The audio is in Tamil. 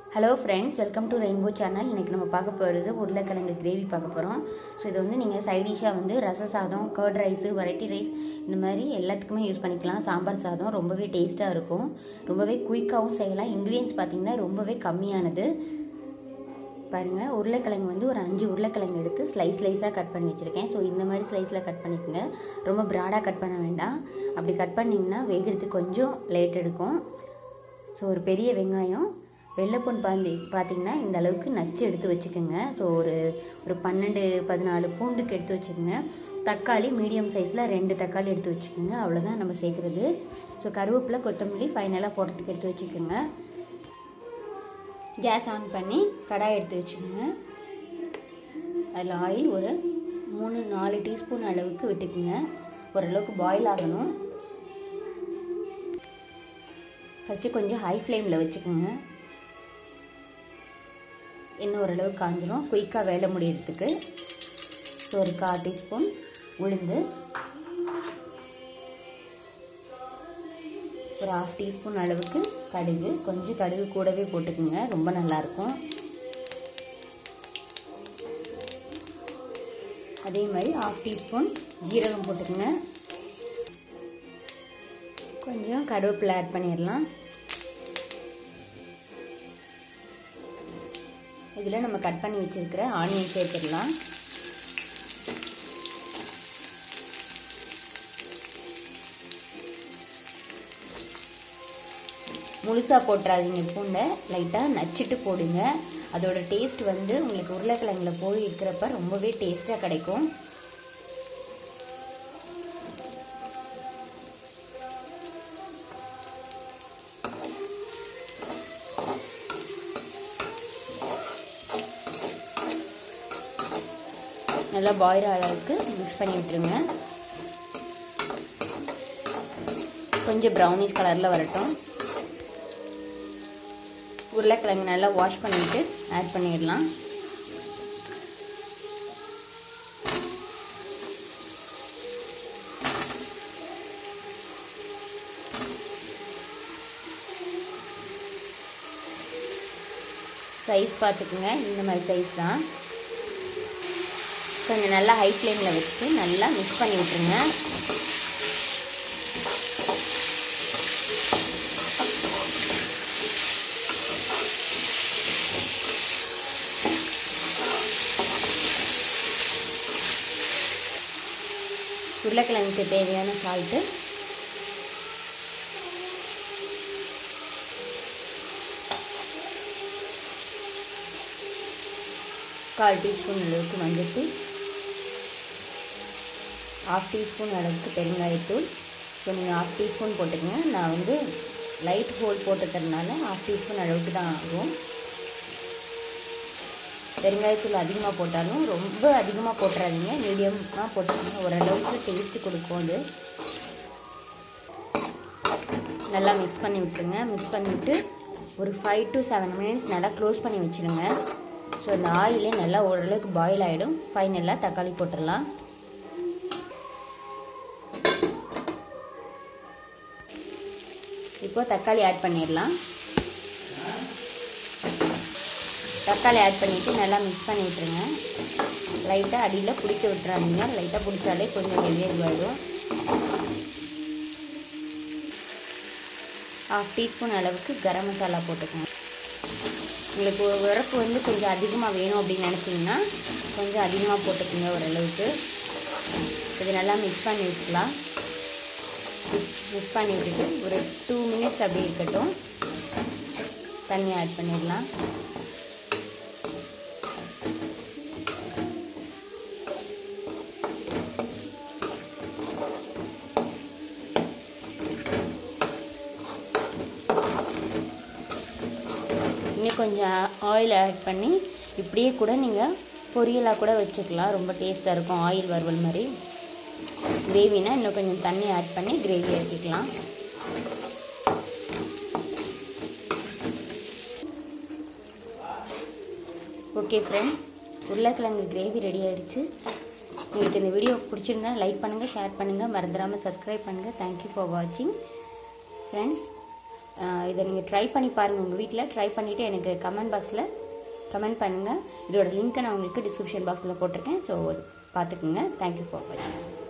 hello friends welcome to rainbow channel இன்றைக்கி நம்ம பார்க்க போகிறது உருளைக்கிழங்கு கிரேவி பார்க்க போகிறோம் ஸோ இது வந்து நீங்கள் சைட் டிஷ்ஷாக வந்து ரச சாதம் கர்ட் ரைஸு வெரைட்டி ரைஸ் இந்த மாதிரி எல்லாத்துக்குமே யூஸ் பண்ணிக்கலாம் சாம்பார் சாதம் ரொம்பவே டேஸ்ட்டாக இருக்கும் ரொம்பவே குயிக்காகவும் செய்யலாம் இன்க்ரீடியன்ஸ் பார்த்திங்கன்னா ரொம்பவே கம்மியானது பாருங்கள் உருளைக்கிழங்கு வந்து ஒரு அஞ்சு உருளைக்கிழங்கு எடுத்து ஸ்லைஸ் ஸ்லைஸாக கட் பண்ணி வச்சுருக்கேன் ஸோ இந்த மாதிரி ஸ்லைஸில் கட் பண்ணிக்கோங்க ரொம்ப ப்ராடாக கட் பண்ண வேண்டாம் அப்படி கட் பண்ணிங்கன்னா வேகிறதுக்கு கொஞ்சம் லேட் எடுக்கும் ஸோ ஒரு பெரிய வெங்காயம் வெள்ளைப்பூன் பாந்தி பார்த்தீங்கன்னா இந்த அளவுக்கு நச்சு எடுத்து வச்சுக்கோங்க ஸோ ஒரு ஒரு பன்னெண்டு பதினாலு பூண்டுக்கு எடுத்து வச்சுக்கோங்க தக்காளி மீடியம் சைஸில் ரெண்டு தக்காளி எடுத்து வச்சுக்கோங்க அவ்வளோதான் நம்ம சேர்க்குறது ஸோ கருவேப்பிலை கொத்தமல்லி ஃபைனலாக போடுறதுக்கு எடுத்து வச்சுக்கோங்க கேஸ் ஆன் பண்ணி கடாய் எடுத்து வச்சுக்கோங்க அதில் ஆயில் ஒரு மூணு நாலு டீஸ்பூன் அளவுக்கு விட்டுக்குங்க ஓரளவுக்கு பாயில் ஆகணும் ஃபஸ்ட்டு கொஞ்சம் ஹை ஃப்ளேமில் வச்சுக்கோங்க இன்னும் ஓரளவு காஞ்சிரும் குயிக்காக வேலை முடியறதுக்கு ஸோ ஒரு கால் டீஸ்பூன் உளுந்து ஒரு ஹாஃப் டீஸ்பூன் அளவுக்கு கடுகு கொஞ்சம் கடுகு கூடவே போட்டுக்குங்க ரொம்ப நல்லாயிருக்கும் அதே மாதிரி ஹாஃப் டீஸ்பூன் ஜீரகம் போட்டுக்குங்க கொஞ்சம் கருவேப்பிலை ஆட் பண்ணிடலாம் இதில் நம்ம கட் பண்ணி வச்சுருக்கிற ஆனியன் சேர்த்துடலாம் முழுசாக போட்டுறாதீங்க பூண்டை லைட்டாக நச்சுட்டு போடுங்க அதோட டேஸ்ட் வந்து உங்களுக்கு உருளைக்கிழங்குல போய் இருக்கிறப்ப ரொம்பவே டேஸ்ட்டாக கிடைக்கும் நல்லா பாயில் அளவுக்கு மிக்ஸ் பண்ணி விட்டுருங்க கொஞ்சம் ப்ரௌனிஷ் கலரில் வரட்டும் உருளைக்கிழங்கு நல்லா வாஷ் பண்ணிவிட்டு ஆட் பண்ணிடலாம் சைஸ் பார்த்துக்குங்க இந்த மாதிரி சைஸ் தான் கொஞ்சம் நல்லா ஹை ஃப்ளேமில் வச்சு நல்லா மிக்ஸ் பண்ணி விட்டுருங்க உருளைக்கிழங்குக்கு தேவையான சால்ட்டு கால் டீஸ்பூன் அளவுக்கு மஞ்சள்தூள் ஹாஃப் டீஸ்பூன் அளவுக்கு பெருங்காயத்தூள் ஸோ நீங்கள் ஹாஃப் டீஸ்பூன் போட்டுக்கங்க நான் வந்து லைட் ஹோல் போட்டுக்கிறதுனால ஹாஃப் டீஸ்பூன் அளவுக்கு தான் ஆகும் பெருங்காயத்தூள் அதிகமாக போட்டாலும் ரொம்ப அதிகமாக போட்டுறாதீங்க மீடியமாக போட்டுக்கோங்க ஓரளவுக்கு டேஸ்ட்டு கொடுக்கும் அது நல்லா மிக்ஸ் பண்ணி விட்டுருங்க மிக்ஸ் பண்ணிவிட்டு ஒரு ஃபைவ் டு செவன் மினிட்ஸ் நல்லா க்ளோஸ் பண்ணி வச்சுருங்க ஸோ இந்த ஆயிலே நல்லா ஓரளவுக்கு பாயில் ஆகிடும் ஃபைனலாக தக்காளி போட்டுடலாம் இப்போ தக்காளி ஆட் பண்ணிடலாம் தக்காளி ஆட் பண்ணிவிட்டு நல்லா மிக்ஸ் பண்ணி விட்டுருங்க லைட்டாக அடியில் பிடிக்க விட்டுறாதீங்க லைட்டாக பிடிச்சாலே கொஞ்சம் ஹெவியாக இதுவாகிடும் ஹாஃப் டீஸ்பூன் அளவுக்கு கரம் மசாலா போட்டுக்கோங்க உங்களுக்கு உரப்பு வந்து கொஞ்சம் அதிகமாக வேணும் அப்படின்னு நினச்சிங்கன்னா கொஞ்சம் அதிகமாக போட்டுக்கோங்க ஓரளவுக்கு இது நல்லா மிக்ஸ் பண்ணி வச்சுக்கலாம் மிக்ஸ் பண்ணி விட்டுட்டு ஒரு டூ மினிட்ஸ் அப்படி இருக்கட்டும் தண்ணி ஆட் பண்ணிடலாம் இன்னும் கொஞ்சம் ஆயில் ஆட் பண்ணி இப்படியே கூட நீங்கள் பொரியலாக கூட வச்சுக்கலாம் ரொம்ப டேஸ்ட்டாக இருக்கும் ஆயில் வறுவல் மாதிரி கிரேவினா இன்னும் கொஞ்சம் தண்ணி ஆட் பண்ணி கிரேவி ஆக்கிக்கலாம் ஓகே ஃப்ரெண்ட்ஸ் உருளைக்கிழங்கு கிரேவி ரெடி ஆகிடுச்சு உங்களுக்கு இந்த வீடியோ பிடிச்சிருந்தா லைக் பண்ணுங்கள் ஷேர் பண்ணுங்கள் மறந்துடாமல் சப்ஸ்கிரைப் பண்ணுங்கள் தேங்க்யூ ஃபார் வாட்சிங் ஃப்ரெண்ட்ஸ் ஆஹ் இதை நீங்கள் ட்ரை பண்ணி பாருங்கள் உங்கள் வீட்டில் ட்ரை பண்ணிவிட்டு எனக்கு கமெண்ட் பாக்ஸில் கமெண்ட் பண்ணுங்கள் இதோட லிங்க்கை நான் உங்களுக்கு டிஸ்கிரிப்ஷன் பாக்ஸில் போட்டிருக்கேன் ஸோ பார்த்துக்குங்க தேங்க்யூ ஃபார் வாட்சிங்